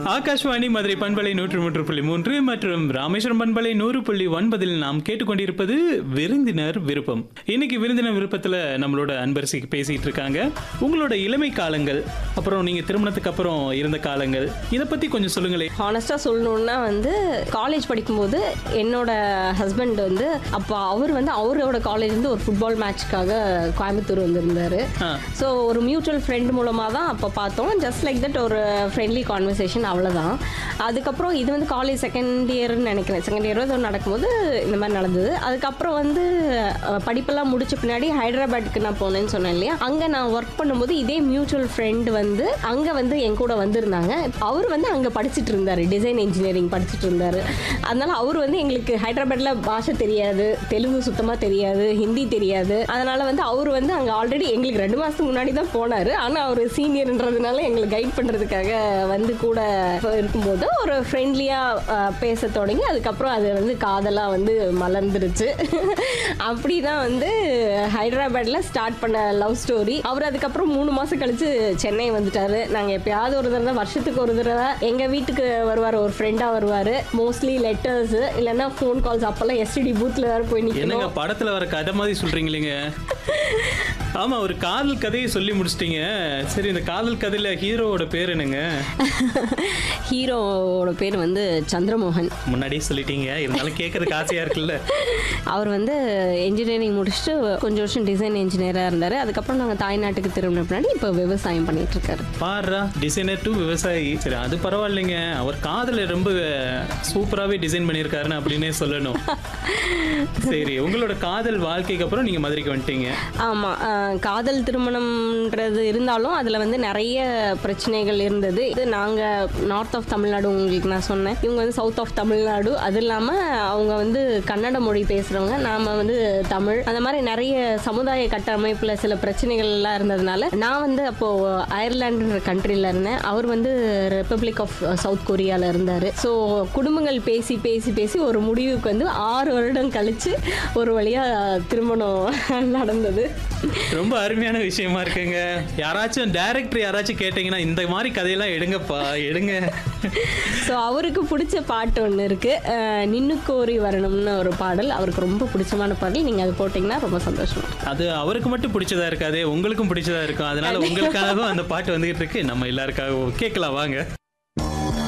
ஆகாஷ்வாணி மதுரை பண்பலை நூற்று மூன்று புள்ளி மூன்று மற்றும் ராமேஸ்வரம் பண்பலை நூறு புள்ளி ஒன்பதில் நாம் கேட்டுக்கொண்டிருப்பது விருந்தினர் விருப்பம் இன்னைக்கு விருந்தினர் விருப்பத்துல நம்மளோட அன்பரசி பேசிட்டு இருக்காங்க உங்களோட இளமை காலங்கள் அப்புறம் நீங்க திருமணத்துக்கு அப்புறம் இருந்த காலங்கள் இத பத்தி கொஞ்சம் சொல்லுங்களேன் ஹானஸ்ட்டாக சொல்லணுன்னா வந்து காலேஜ் படிக்கும்போது என்னோட ஹஸ்பண்ட் வந்து அப்போ அவர் வந்து அவரோட காலேஜ் வந்து ஒரு ஃபுட்பால் மேட்ச்க்காக கோயம்புத்தூர் வந்திருந்தாரு ஆ. ஸோ ஒரு மியூச்சுவல் ஃப்ரெண்ட் மூலமாக தான் அப்போ பார்த்தோம் ஜஸ்ட் லைக் தட் ஒரு ஃப்ரெண்ட்லி கான்வர்சேஷன் அவ்வளோதான் அதுக்கப்புறம் இது வந்து காலேஜ் செகண்ட் இயர்னு நினைக்கிறேன் செகண்ட் இயர் ஏதோ நடக்கும்போது இந்த மாதிரி நடந்தது அதுக்கப்புறம் வந்து அஹ், படிப்பெல்லாம் முடிச்ச பின்னாடி ஹைதராபாத்துக்கு நான் போனேன்னு சொன்னேன் இல்லையா அங்கே நான் ஒர்க் பண்ணும்போது இதே மியூச்சுவல் ஃப்ரெண்ட் வந்து அங்கே வந்து என் கூட வந்திருந்தாங்க அவர் வந்து அங்கே படிச்சுட்டு இருந்தார் டிசைன் இன்ஜினியரிங் படிச்சுட்டு இருந்தார் அதனால அவர் வந்து எங்களுக்கு ஹைதராபாத்தில் பாஷை தெரியாது தெலுங்கு சுத்தமாக தெரியாது ஹிந்தி தெரியாது அதனால வந்து அவர் வந்து அங்கே ஆல்ரெடி எங்களுக்கு ரெண்டு மாதத்துக்கு முன்னாடி தான் போனார் ஆனால் அவர் சீனியர்ன்றதுனால எங்களுக்கு கைட் பண்ணுறதுக்காக வந்து கூட இருக்கும்போது ஒரு ஃப்ரெண்ட்லியாக பேச தொடங்கி அதுக்கப்புறம் அது வந்து காதலாக வந்து மலர்ந்துருச்சு அப்படி தான் வந்து ஹைதராபாத்தில் ஸ்டார்ட் பண்ண லவ் ஸ்டோரி அவர் அதுக்கப்புறம் மூணு மாதம் கழிச்சு சென்னை வந்துட்டாரு நாங்கள் எப்பயாவது ஒரு தடவை வருஷத்துக்கு ஒரு தடவை எங்கள் வீட்டுக்கு வருவார் ஒரு ஃப்ரெண்டாக வருவார் மோஸ்ட்லி லெட்டர்ஸ் இல்லைன்னா ஃபோன் கால்ஸ் அப்போல்லாம் எஸ்டிடி பூத்தில் வேறு போய் என்னங்க நிற்கணும் படத்துல வர கதை மாதிரி சொல்றீங்களேங்க ஆமா ஒரு காதல் கதையை சொல்லி முடிச்சிட்டீங்க சரி இந்த காதல் கதையில ஹீரோவோட பேர் என்னங்க ஹீரோவோட பேர் வந்து சந்திரமோகன் முன்னாடியே சொல்லிட்டீங்க இருந்தாலும் கேட்கறதுக்கு ஆசையா இருக்குல்ல அவர் வந்து இன்ஜினியரிங் முடிச்சுட்டு கொஞ்சம் வருஷம் டிசைன் இன்ஜினியராக இருந்தார் அதுக்கப்புறம் நாங்கள் தாய்நாட்டுக்கு திரும்பின பின்னாடி இப்போ விவசாயம் பண்ணிட்டு இருக்காரு பாருடா டிசைனர் டு விவசாயி சரி அது பரவாயில்லைங்க அவர் காதல ரொம்ப சூப்பராகவே டிசைன் பண்ணியிருக்காருன்னு அப்படின்னே சொல்லணும் சரி உங்களோட காதல் வாழ்க்கைக்கு அப்புறம் நீங்க மதுரைக்கு வந்துட்டீங்க ஆமாம் காதல் திருமணம்ன்றது இருந்தாலும் அதில் வந்து நிறைய பிரச்சனைகள் இருந்தது இது நாங்கள் நார்த் ஆஃப் தமிழ்நாடு உங்களுக்கு நான் சொன்னேன் இவங்க வந்து சவுத் ஆஃப் தமிழ்நாடு அது இல்லாமல் அவங்க வந்து கன்னட மொழி பேசுகிறவங்க நாம் வந்து தமிழ் அந்த மாதிரி நிறைய சமுதாய கட்டமைப்பில் சில பிரச்சனைகள் எல்லாம் இருந்ததுனால நான் வந்து அப்போது அயர்லாண்டுன்ற கண்ட்ரியில் இருந்தேன் அவர் வந்து ரிப்பப்ளிக் ஆஃப் சவுத் கொரியாவில் இருந்தார் ஸோ குடும்பங்கள் பேசி பேசி பேசி ஒரு முடிவுக்கு வந்து ஆறு வருடம் கழிச்சு ஒரு வழியாக திருமணம் நடந்தது ரொம்ப அருமையான விஷயமா இருக்குங்க யாராச்சும் டைரக்டர் யாராச்சும் கேட்டீங்கன்னா இந்த மாதிரி கதையெல்லாம் எடுங்கப்பா எடுங்க ஸோ அவருக்கு பிடிச்ச பாட்டு ஒன்று இருக்குது நின்னு கோரி வரணும்னு ஒரு பாடல் அவருக்கு ரொம்ப பிடிச்சமான பாடல் நீங்கள் அது போட்டிங்கன்னா ரொம்ப சந்தோஷம் அது அவருக்கு மட்டும் பிடிச்சதா இருக்காது உங்களுக்கும் பிடிச்சதா இருக்கும் அதனால உங்களுக்காகவும் அந்த பாட்டு வந்துகிட்டு இருக்கு நம்ம எல்லாருக்காகவும் கேட்கலாம் வாங்க